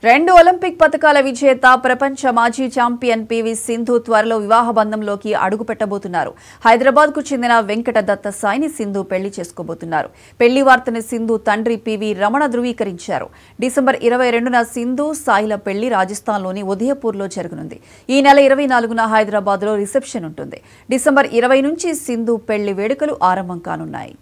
రెండు ఒలింపిక్ పథకాల విజేత ప్రపంచ మాజీ ఛాంపియన్ పివి సింధు త్వరలో వివాహ బంధంలోకి అడుగు పెట్టబోతున్నారు హైదరాబాద్ కు చెందిన వెంకట దత్త సాయిని సింధు పెళ్లి చేసుకోబోతున్నారు పెళ్లి వార్తని సింధు తండ్రి పివి రమణ ధృవీకరించారు డిసెంబర్ ఇరవై రెండున సింధు సాయిల పెళ్లి రాజస్థాన్లోని ఉదయపూర్లో జరగనుంది ఈ నెల ఇరవై నాలుగున హైదరాబాద్లో రిసెప్షన్ ఉంటుంది డిసెంబర్ ఇరవై నుంచి సింధు పెళ్లి వేడుకలు ఆరంభం కానున్నాయి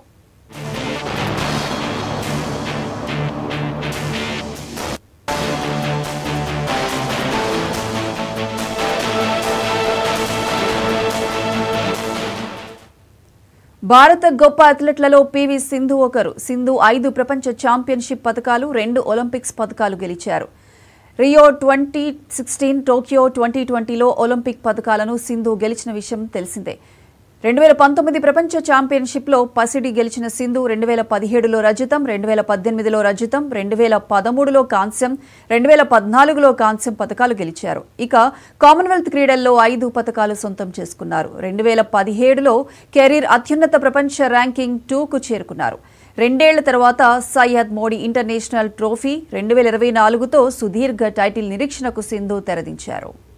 భారత గొప్ప అథ్లెట్లలో పివి సింధు ఒకరు సింధు ఐదు ప్రపంచ ఛాంపియన్షిప్ పథకాలు రెండు ఒలింపిక్స్ పథకాలు గెలిచారు Rio twenty sixteen Tokyo twenty ట్వంటీలో ఒలింపిక్ పథకాలను సింధు గెలిచిన విషయం తెలిసిందే రెండు వేల పంతొమ్మిది ప్రపంచ ఛాంపియన్షిప్లో పసిడి గెలిచిన సింధు రెండు వేల పదిహేడులో రజతం రెండు వేల పద్దెనిమిదిలో రజతం రెండు వేల పదమూడులో కాంస్యం రెండు వేల పద్నాలుగులో కాంస్యం పథకాలు గెలిచారు ఇక కామన్వెల్త్ క్రీడల్లో ఐదు పథకాలు సొంతం చేసుకున్నారు రెండు వేల పదిహేడులో కెరీర్ అత్యున్నత ప్రపంచ ర్యాంకింగ్ టూకు చేరుకున్నారు రెండేళ్ల తర్వాత సయ్యద్ మోడీ ఇంటర్నేషనల్ ట్రోఫీ రెండు వేల ఇరవై నాలుగుతో సుదీర్ఘ టైటిల్ నిరీక్షణకు సింధు తెరదించారు